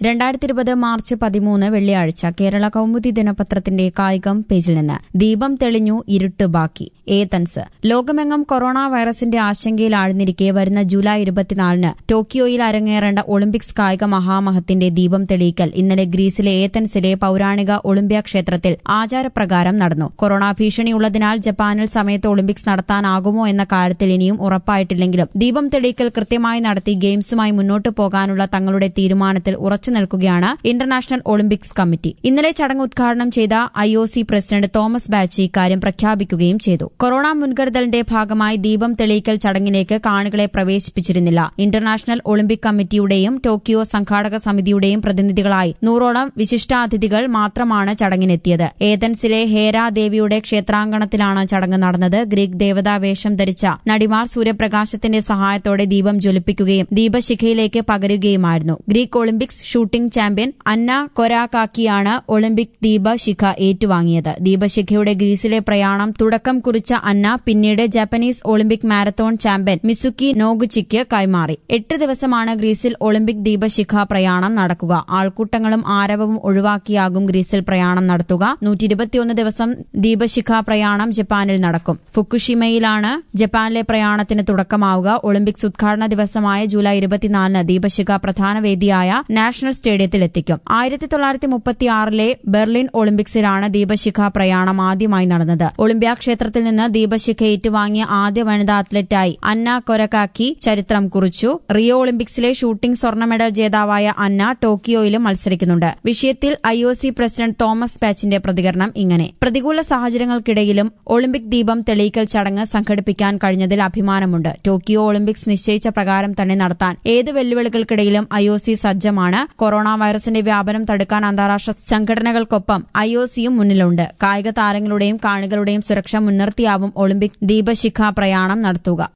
രണ്ടായിരത്തി ഇരുപത് മാർച്ച് പതിമൂന്ന് വെള്ളിയാഴ്ച കേരള കൗമുദി ദിനപത്രത്തിന്റെ കായികം പേജിൽ നിന്ന് ദീപം തെളിഞ്ഞു ഇരുട്ട് ബാക്കി ഏതൻസ് ലോകമെങ്ങും കൊറോണ വൈറസിന്റെ ആശങ്കയിൽ ആഴ്ന്നിരിക്കെ വരുന്ന ജൂലൈ ഇരുപത്തിനാലിന് ടോക്കിയോയിൽ അരങ്ങേറേണ്ട ഒളിമ്പിക്സ് കായിക മഹാമഹത്തിന്റെ ദീപം തെളിയിക്കൽ ഇന്നലെ ഗ്രീസിലെ ഏതൻസിലെ പൌരാണിക ഒളിമ്പ്യ ക്ഷേത്രത്തിൽ ആചാരപ്രകാരം നടന്നു കൊറോണ ഭീഷണിയുള്ളതിനാൽ ജപ്പാനിൽ സമയത്ത് ഒളിമ്പിക്സ് നടത്താനാകുമോ എന്ന കാര്യത്തിൽ ഇനിയും ഉറപ്പായിട്ടില്ലെങ്കിലും ദീപം തെളിയിക്കൽ കൃത്യമായി നടത്തി ഗെയിംസുമായി മുന്നോട്ടു പോകാനുള്ള തങ്ങളുടെ തീരുമാനത്തിൽ ഉറച്ചു നിൽക്കുകയാണ് ഇന്റർനാഷണൽ ഒളിമ്പിക്സ് കമ്മിറ്റി ഇന്നലെ ചടങ്ങ് ഉദ്ഘാടനം ചെയ്ത I O C president Thomas Bach ഇക്കാര്യം പ്രഖ്യാപിക്കുകയും ചെയ്തു കൊറോണ മുൻകരുതലിന്റെ ഭാഗമായി ദീപം തെളിയിക്കൽ ചടങ്ങിലേക്ക് കാണികളെ പ്രവേശിപ്പിച്ചിരുന്നില്ല ഇന്റർനാഷണൽ ഒളിമ്പിക് കമ്മിറ്റിയുടെയും ടോക്കിയോ സംഘാടക സമിതിയുടെയും പ്രതിനിധികളായി നൂറോളം വിശിഷ്ടാതിഥികൾ മാത്രമാണ് ചടങ്ങിനെത്തിയത് ഏതൻസിലെ ഹേര ദേവിയുടെ ക്ഷേത്രാങ്കണത്തിലാണ് ചടങ്ങ് നടന്നത് ഗ്രീക്ക് ദേവതാ വേഷം ധരിച്ച നടിമാർ സൂര്യപ്രകാശത്തിന്റെ സഹായത്തോടെ ദീപം ജ്വലിപ്പിക്കുകയും ദീപശിഖയിലേക്ക് പകരുകയുമായിരുന്നു Greek Olympics shooting champion Anna കൊരാകാക്കിയാണ് ഒളിമ്പിക് ദീപശിഖ ഏറ്റുവാങ്ങിയത് ദീപശിഖയുടെ ഗ്രീസിലെ പ്രയാണം തുടക്കം കുറിച്ച അന്ന പിന്നീട് Japanese Olympic marathon champion Mizuki നോഗുച്ചിക്ക് കൈമാറി എട്ട് ദിവസമാണ് ഗ്രീസിൽ ഒളിമ്പിക് ദീപശിഖ പ്രയാണം നടക്കുക ആൾക്കൂട്ടങ്ങളും ആരവവും ഒഴിവാക്കിയാകും ഗ്രീസിൽ പ്രയാണം നടത്തുക നൂറ്റി ഇരുപത്തിയൊന്ന് ദിവസം ദീപശിഖ പ്രയാണം ജപ്പാനിൽ നടക്കും ഫുക്കുഷിമയിലാണ് ജപ്പാനിലെ പ്രയാണത്തിന് തുടക്കമാവുക ഒളിമ്പിക്സ് ഉദ്ഘാടന ദിവസമായ ജൂലൈ ഇരുപത്തിനാലിന് ദീപശിഖ പ്രധാന വേദിയായ നാഷണൽ സ്റ്റേഡിയത്തിൽ എത്തിക്കും ആയിരത്തി തൊള്ളായിരത്തി മുപ്പത്തിയാറിലെ ബെർലിൻ ഒളിമ്പിക്സിലാണ് ദീപശിഖ പ്രയാണം ആദ്യമായി നടന്നത് ഒളിമ്പ്യ ക്ഷേത്രത്തിൽ നിന്ന് ദീപശിഖ ഏറ്റുവാങ്ങിയ ആദ്യ വനിതാ അത്ലറ്റായി അന്ന കൊരകാക്കി ചരിത്രം കുറിച്ചു റിയോ ഒളിമ്പിക്സിലെ ഷൂട്ടിംഗ് സ്വർണ്ണ മെഡൽ ജേതാവായ അന്ന ടോക്കിയോയിലും മത്സരിക്കുന്നുണ്ട് വിഷയത്തിൽ I O C president Thomas പാച്ചിന്റെ പ്രതികരണം ഇങ്ങനെ പ്രതികൂല സാഹചര്യങ്ങൾക്കിടയിലും ഒളിമ്പിക് ദീപം തെളിയിക്കൽ ചടങ്ങ് സംഘടിപ്പിക്കാൻ കഴിഞ്ഞതിൽ അഭിമാനമുണ്ട് ടോക്കിയോ ഒളിമ്പിക്സ് നിശ്ചയിച്ച പ്രകാരം തന്നെ നടത്താൻ ഏത് വെല്ലുവിളികൾക്കിടയിലും ഐ ഒ സി സജ്ജമാണ് കൊറോണ വൈറസിന്റെ വ്യാപനം തടുക്കാൻ അന്താരാഷ്ട്ര സംഘടനകൾക്കൊപ്പം ഐ ഒ സിയും മുന്നിലുണ്ട് കായിക താരങ്ങളുടെയും കാണികളുടെയും സുരക്ഷ മുൻനിർത്തിയാവും ഒളിമ്പിക് ദീപശിഖ പ്രയാണം നടത്തുക